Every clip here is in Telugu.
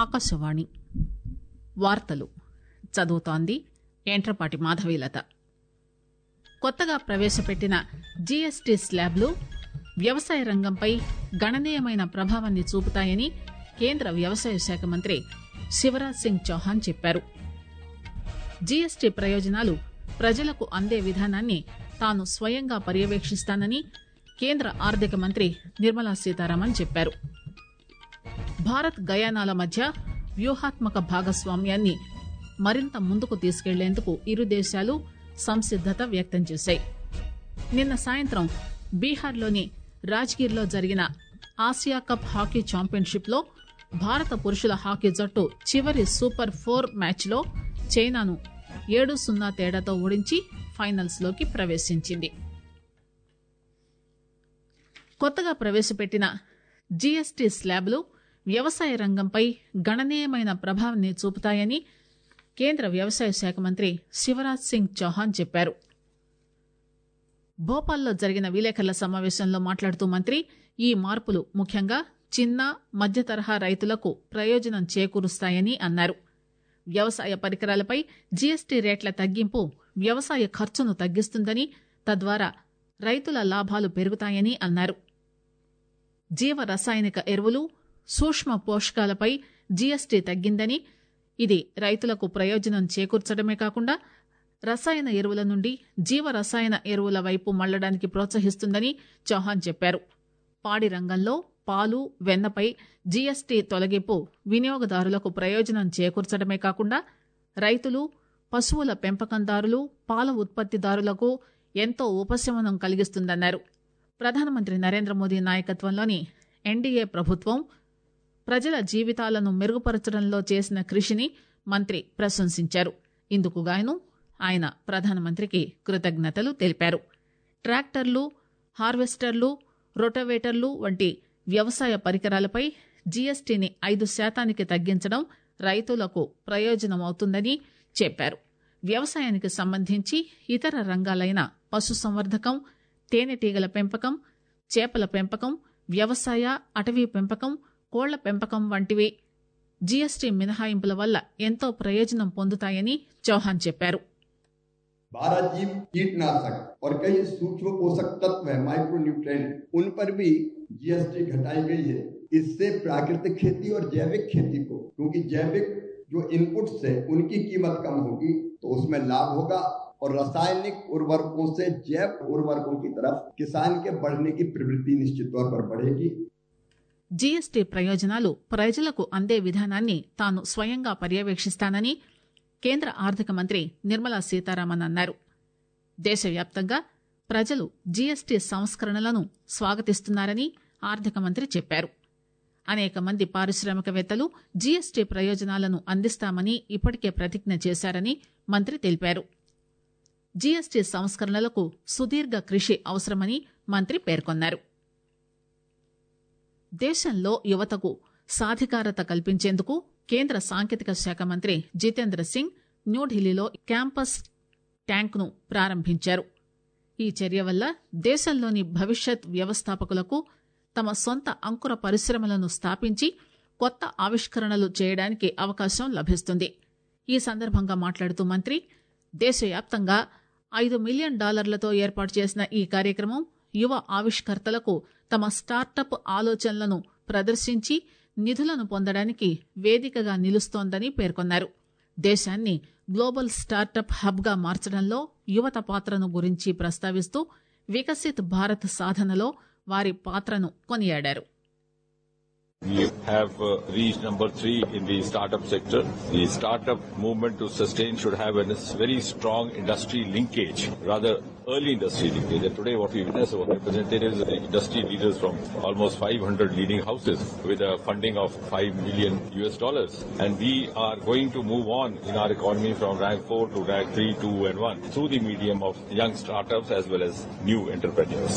ఆకాశవాణి వార్తలు చదువుతోంది ఎంట్రపాటి మాధవీలత కొత్తగా ప్రవేశపెట్టిన జీఎస్టీ స్లాబ్లు వ్యవసాయ రంగంపై గణనీయమైన ప్రభావాన్ని చూపుతాయని కేంద్ర వ్యవసాయ శాఖ మంత్రి శివరాజ్ సింగ్ చౌహాన్ చెప్పారు జీఎస్టీ ప్రయోజనాలు ప్రజలకు అందే విధానాన్ని తాను స్వయంగా పర్యవేక్షిస్తానని కేంద్ర ఆర్థిక మంత్రి నిర్మలా సీతారామన్ చెప్పారు భారత్ గయానాల మధ్య వ్యూహాత్మక భాగస్వామ్యాన్ని మరింత ముందుకు తీసుకెళ్లేందుకు ఇరు దేశాలు సంసిద్దత వ్యక్తం చేశాయి నిన్న సాయంత్రం బీహార్లోని రాజ్గిర్లో జరిగిన ఆసియా కప్ హాకీ ఛాంపియన్షిప్ లో భారత పురుషుల హాకీ జట్టు చివరి సూపర్ ఫోర్ మ్యాచ్ లో చైనాను ఏడు సున్నా తేడాతో ఓడించి ఫైనల్స్ లోకి ప్రవేశించింది కొత్తగా ప్రవేశపెట్టిన జీఎస్టీ స్లాబ్లు వ్యవసాయ రంగంపై గణనీయమైన ప్రభావాన్ని చూపుతాయని కేంద్ర వ్యవసాయ శాఖ మంత్రి శివరాజ్ సింగ్ చౌహాన్ చెప్పారు భోపాల్లో జరిగిన విలేకరుల సమావేశంలో మాట్లాడుతూ మంత్రి ఈ మార్పులు ముఖ్యంగా చిన్న మధ్య తరహా రైతులకు ప్రయోజనం చేకూరుస్తాయని అన్నారు వ్యవసాయ పరికరాలపై జీఎస్టీ రేట్ల తగ్గింపు వ్యవసాయ ఖర్చును తగ్గిస్తుందని తద్వారా రైతుల లాభాలు పెరుగుతాయని అన్నారు జీవ రసాయనిక ఎరువులు సూక్ష్మ పోషకాలపై జీఎస్టీ తగ్గిందని ఇది రైతులకు ప్రయోజనం చేకూర్చడమే కాకుండా రసాయన ఎరువుల నుండి జీవ రసాయన ఎరువుల వైపు మళ్లడానికి ప్రోత్సహిస్తుందని చౌహాన్ చెప్పారు పాడి రంగంలో పాలు వెన్నపై జీఎస్టీ తొలగింపు వినియోగదారులకు ప్రయోజనం చేకూర్చడమే కాకుండా రైతులు పశువుల పెంపకందారులు పాల ఉత్పత్తిదారులకు ఎంతో ఉపశమనం కలిగిస్తుందన్నారు ప్రధానమంత్రి నరేంద్ర మోదీ నాయకత్వంలోని ఎన్డీఏ ప్రభుత్వం ప్రజల జీవితాలను మెరుగుపరచడంలో చేసిన కృషిని మంత్రి ప్రశంసించారు ఇందుకుగాను ఆయన ప్రధానమంత్రికి కృతజ్ఞతలు తెలిపారు ట్రాక్టర్లు హార్వెస్టర్లు రొటవేటర్లు వంటి వ్యవసాయ పరికరాలపై జీఎస్టీని ఐదు శాతానికి తగ్గించడం రైతులకు ప్రయోజనమవుతుందని చెప్పారు వ్యవసాయానికి సంబంధించి ఇతర రంగాలైన పశుసంవర్ధకం తేనెటీగల పెంపకం చేపల పెంపకం వ్యవసాయ అటవీ పెంపకం కోళ్ల పెంపకం వంటివి జీఎస్టీ మినహాయింపుల వల్ల ఎంతో ప్రయోజనం పొందుతాయని చౌహాన్ చెప్పారు बारह जीव कीटनाशक और कई सूक्ष्म पोषक तत्व है माइक्रो न्यूट्रेंट उन पर भी जीएसटी घटाई गई है इससे प्राकृतिक खेती और जैविक खेती को क्योंकि जैविक जो इनपुट्स है उनकी कीमत कम होगी तो उसमें लाभ होगा और रासायनिक उर्वरकों से जैव उर्वरकों की तरफ किसान के बढ़ने की प्रवृत्ति निश्चित तौर पर बढ़ेगी జీఎస్టీ ప్రయోజనాలు ప్రజలకు అందే విధానాన్ని తాను స్వయంగా పర్యవేక్షిస్తానని కేంద్ర ఆర్థిక మంత్రి నిర్మలా సీతారామన్ అన్నారు దేశవ్యాప్తంగా ప్రజలు జీఎస్టీ సంస్కరణలను స్వాగతిస్తున్నారని ఆర్థిక మంత్రి చెప్పారు అనేక మంది పారిశ్రామికవేత్తలు జీఎస్టీ ప్రయోజనాలను అందిస్తామని ఇప్పటికే ప్రతిజ్ఞ చేశారని మంత్రి తెలిపారు జీఎస్టీ సంస్కరణలకు సుదీర్ఘ కృషి అవసరమని మంత్రి పేర్కొన్నారు దేశంలో యువతకు సాధికారత కల్పించేందుకు కేంద్ర సాంకేతిక శాఖ మంత్రి జితేంద్ర సింగ్ న్యూఢిల్లీలో క్యాంపస్ ట్యాంక్ ను ప్రారంభించారు ఈ చర్య వల్ల దేశంలోని భవిష్యత్ వ్యవస్థాపకులకు తమ సొంత అంకుర పరిశ్రమలను స్థాపించి కొత్త ఆవిష్కరణలు చేయడానికి అవకాశం లభిస్తుంది ఈ సందర్భంగా మాట్లాడుతూ మంత్రి దేశవ్యాప్తంగా ఐదు మిలియన్ డాలర్లతో ఏర్పాటు చేసిన ఈ కార్యక్రమం యువ ఆవిష్కర్తలకు తమ స్టార్టప్ ఆలోచనలను ప్రదర్శించి నిధులను పొందడానికి వేదికగా నిలుస్తోందని పేర్కొన్నారు దేశాన్ని గ్లోబల్ స్టార్టప్ హబ్ గా మార్చడంలో యువత పాత్రను గురించి ప్రస్తావిస్తూ వికసిత్ భారత్ సాధనలో వారి పాత్రను కొనియాడారు We have uh, reached number three in the startup sector. The startup movement to sustain should have a very strong industry linkage, rather early industry linkage. And today what we witness our representatives are the industry leaders from almost 500 leading houses with a funding of 5 million US dollars. And we are going to move on in our economy from rank 4 to rank 3, 2 and 1 through the medium of young startups as well as new entrepreneurs.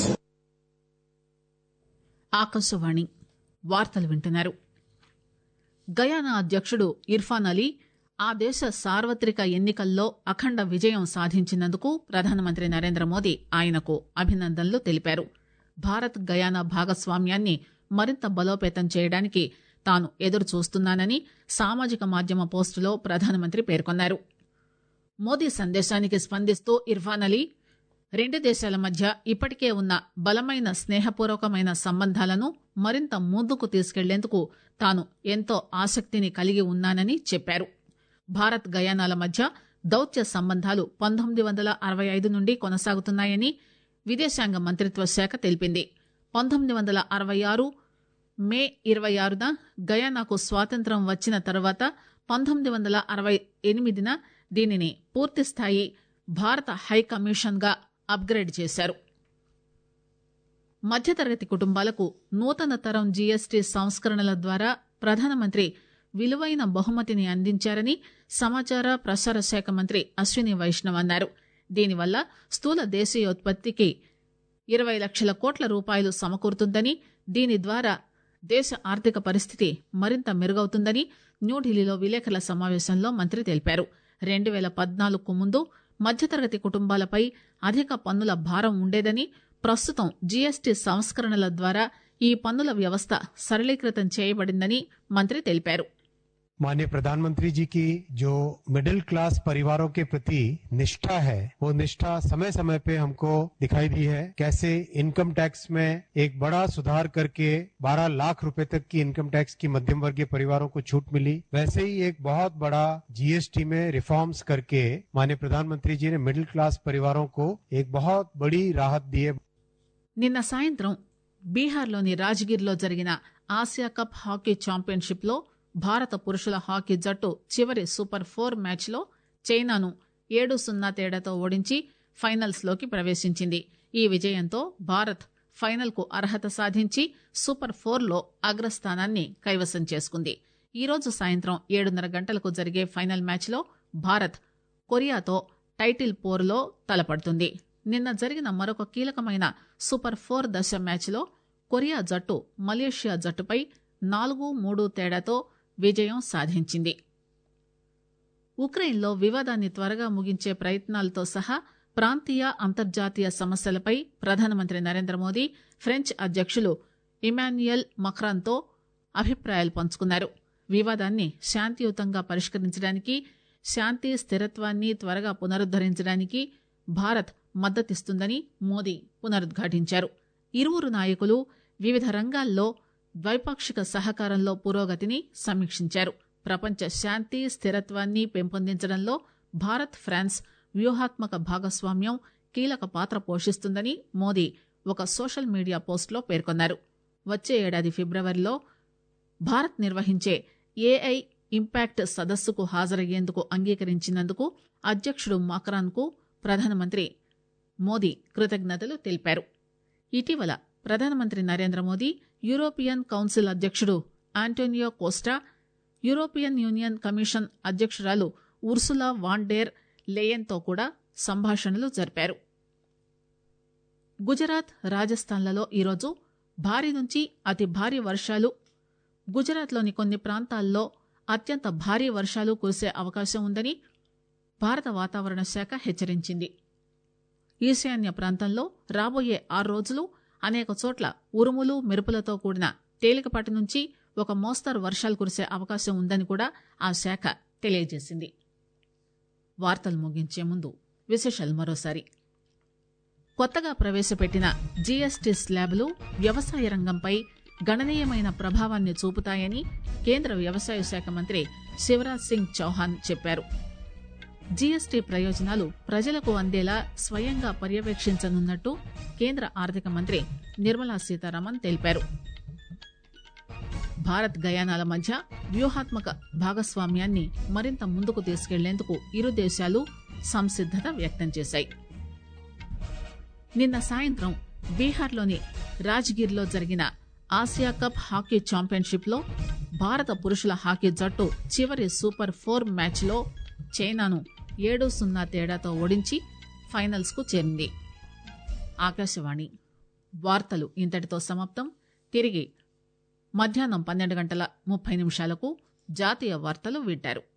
Akashvani వార్తలు వింటున్నారు గయానా అధ్యక్షుడు ఇర్ఫాన్ అలీ ఆ దేశ సార్వత్రిక ఎన్నికల్లో అఖండ విజయం సాధించినందుకు ప్రధానమంత్రి నరేంద్ర మోదీ ఆయనకు అభినందనలు తెలిపారు భారత్ గయానా భాగస్వామ్యాన్ని మరింత బలోపేతం చేయడానికి తాను ఎదురు చూస్తున్నానని సామాజిక మాధ్యమ పోస్టులో ప్రధానమంత్రి పేర్కొన్నారు మోదీ సందేశానికి స్పందిస్తూ ఇర్ఫాన్ అలీ రెండు దేశాల మధ్య ఇప్పటికే ఉన్న బలమైన స్నేహపూర్వకమైన సంబంధాలను మరింత ముందుకు తీసుకెళ్లేందుకు తాను ఎంతో ఆసక్తిని కలిగి ఉన్నానని చెప్పారు భారత్ గయానాల మధ్య దౌత్య సంబంధాలు పంతొమ్మిది వందల అరవై ఐదు నుండి కొనసాగుతున్నాయని విదేశాంగ మంత్రిత్వ శాఖ తెలిపింది పంతొమ్మిది వందల అరవై ఆరు మే ఇరవై ఆరున గయానాకు స్వాతంత్ర్యం వచ్చిన తర్వాత పంతొమ్మిది వందల అరవై ఎనిమిదిన దీనిని పూర్తిస్థాయి భారత హై కమిషన్ గా అప్గ్రేడ్ చేశారు మధ్యతరగతి కుటుంబాలకు నూతన తరం జీఎస్టీ సంస్కరణల ద్వారా ప్రధానమంత్రి విలువైన బహుమతిని అందించారని సమాచార ప్రసార శాఖ మంత్రి అశ్విని వైష్ణవ్ అన్నారు దీనివల్ల స్థూల దేశీయోత్పత్తికి ఇరవై లక్షల కోట్ల రూపాయలు సమకూరుతుందని దీని ద్వారా దేశ ఆర్థిక పరిస్థితి మరింత మెరుగవుతుందని న్యూఢిల్లీలో విలేకరుల సమావేశంలో మంత్రి తెలిపారు రెండు వేల పద్నాలుగుకు ముందు మధ్యతరగతి కుటుంబాలపై అధిక పన్నుల భారం ఉండేదని ప్రస్తుతం జీఎస్టీ సంస్కరణల ద్వారా ఈ పన్నుల వ్యవస్థ సరళీకృతం చేయబడిందని మంత్రి తెలిపారు माननीय प्रधानमंत्री जी की जो मिडिल क्लास परिवारों के प्रति निष्ठा है वो निष्ठा समय समय पे हमको दिखाई दी है कैसे इनकम टैक्स में एक बड़ा सुधार करके 12 लाख रुपए तक की इनकम टैक्स की मध्यम वर्गीय परिवारों को छूट मिली वैसे ही एक बहुत बड़ा जीएसटी में रिफॉर्म्स करके माननीय प्रधानमंत्री जी ने मिडिल क्लास परिवारों को एक बहुत बड़ी राहत दी है నిన్న సాయంత్రం బీహార్లోని రాజ్గిర్లో జరిగిన ఆసియా కప్ హాకీ ఛాంపియన్షిప్ లో భారత పురుషుల హాకీ జట్టు చివరి సూపర్ ఫోర్ మ్యాచ్లో చైనాను ఏడు సున్నా తేడాతో ఓడించి ఫైనల్స్ లోకి ప్రవేశించింది ఈ విజయంతో భారత్ ఫైనల్ కు అర్హత సాధించి సూపర్ ఫోర్ లో అగ్రస్థానాన్ని కైవసం చేసుకుంది ఈ రోజు సాయంత్రం ఏడున్నర గంటలకు జరిగే ఫైనల్ మ్యాచ్లో భారత్ కొరియాతో టైటిల్ పోరులో తలపడుతుంది నిన్న జరిగిన మరొక కీలకమైన సూపర్ ఫోర్ దశ మ్యాచ్లో కొరియా జట్టు మలేషియా జట్టుపై నాలుగు మూడు తేడాతో విజయం సాధించింది ఉక్రెయిన్లో వివాదాన్ని త్వరగా ముగించే ప్రయత్నాలతో సహా ప్రాంతీయ అంతర్జాతీయ సమస్యలపై ప్రధానమంత్రి నరేంద్ర మోదీ ఫ్రెంచ్ అధ్యక్షులు ఇమాన్యుయల్ మక్రాన్తో అభిప్రాయాలు పంచుకున్నారు వివాదాన్ని శాంతియుతంగా పరిష్కరించడానికి శాంతి స్థిరత్వాన్ని త్వరగా పునరుద్దరించడానికి భారత్ మద్దతిస్తుందని మోదీ పునరుద్ఘాటించారు ఇరువురు నాయకులు వివిధ రంగాల్లో ద్వైపాక్షిక సహకారంలో పురోగతిని సమీక్షించారు ప్రపంచ శాంతి స్థిరత్వాన్ని పెంపొందించడంలో భారత్ ఫ్రాన్స్ వ్యూహాత్మక భాగస్వామ్యం కీలక పాత్ర పోషిస్తుందని మోదీ ఒక సోషల్ మీడియా పోస్టులో పేర్కొన్నారు వచ్చే ఏడాది ఫిబ్రవరిలో భారత్ నిర్వహించే ఏఐ ఇంపాక్ట్ సదస్సుకు హాజరయ్యేందుకు అంగీకరించినందుకు అధ్యక్షుడు మాక్రాన్కు ప్రధానమంత్రి మోదీ కృతజ్ఞతలు తెలిపారు ఇటీవల ప్రధానమంత్రి నరేంద్ర మోదీ యూరోపియన్ కౌన్సిల్ అధ్యక్షుడు Antonio Costa European union commission అధ్యక్షురాలు ఉర్సులా వాండేర్ లేయన్తో కూడా సంభాషణలు జరిపారు గుజరాత్ రాజస్థాన్లలో ఈరోజు భారీ నుంచి అతి భారీ వర్షాలు గుజరాత్లోని కొన్ని ప్రాంతాల్లో అత్యంత భారీ వర్షాలు కురిసే అవకాశం ఉందని భారత వాతావరణ శాఖ హెచ్చరించింది ఈశాన్య ప్రాంతంలో రాబోయే ఆరు రోజులు అనేక చోట్ల ఉరుములు మెరుపులతో కూడిన తేలికపాటి నుంచి ఒక మోస్తరు వర్షాలు కురిసే అవకాశం ఉందని కూడా ఆ శాఖ తెలియజేసింది వార్తలు ముగించే ముందు విశేషాలు మరోసారి కొత్తగా ప్రవేశపెట్టిన జీఎస్టీ స్లాబ్లు వ్యవసాయ రంగంపై గణనీయమైన ప్రభావాన్ని చూపుతాయని కేంద్ర వ్యవసాయ శాఖ మంత్రి శివరాజ్ సింగ్ చౌహాన్ చెప్పారు జీఎస్టీ ప్రయోజనాలు ప్రజలకు అందేలా స్వయంగా పర్యవేక్షించనున్నట్టు కేంద్ర ఆర్థిక మంత్రి నిర్మలా సీతారామన్ తెలిపారు భారత్ గయానాల మధ్య వ్యూహాత్మక భాగస్వామ్యాన్ని మరింత ముందుకు తీసుకెళ్లేందుకు ఇరు దేశాలు సంసిద్దత వ్యక్తం చేశాయి నిన్న సాయంత్రం బీహార్లోని రాజ్గిర్లో జరిగిన ఆసియా కప్ హాకీ ఛాంపియన్షిప్ లో భారత పురుషుల హాకీ జట్టు చివరి సూపర్ ఫోర్ మ్యాచ్లో చైనాను ఏడు సున్నా తేడాతో ఓడించి ఫైనల్స్ కు చేరింది ఆకాశవాణి వార్తలు ఇంతటితో సమాప్తం తిరిగి మధ్యాహ్నం పన్నెండు గంటల ముప్పై నిమిషాలకు జాతీయ వార్తలు వింటారు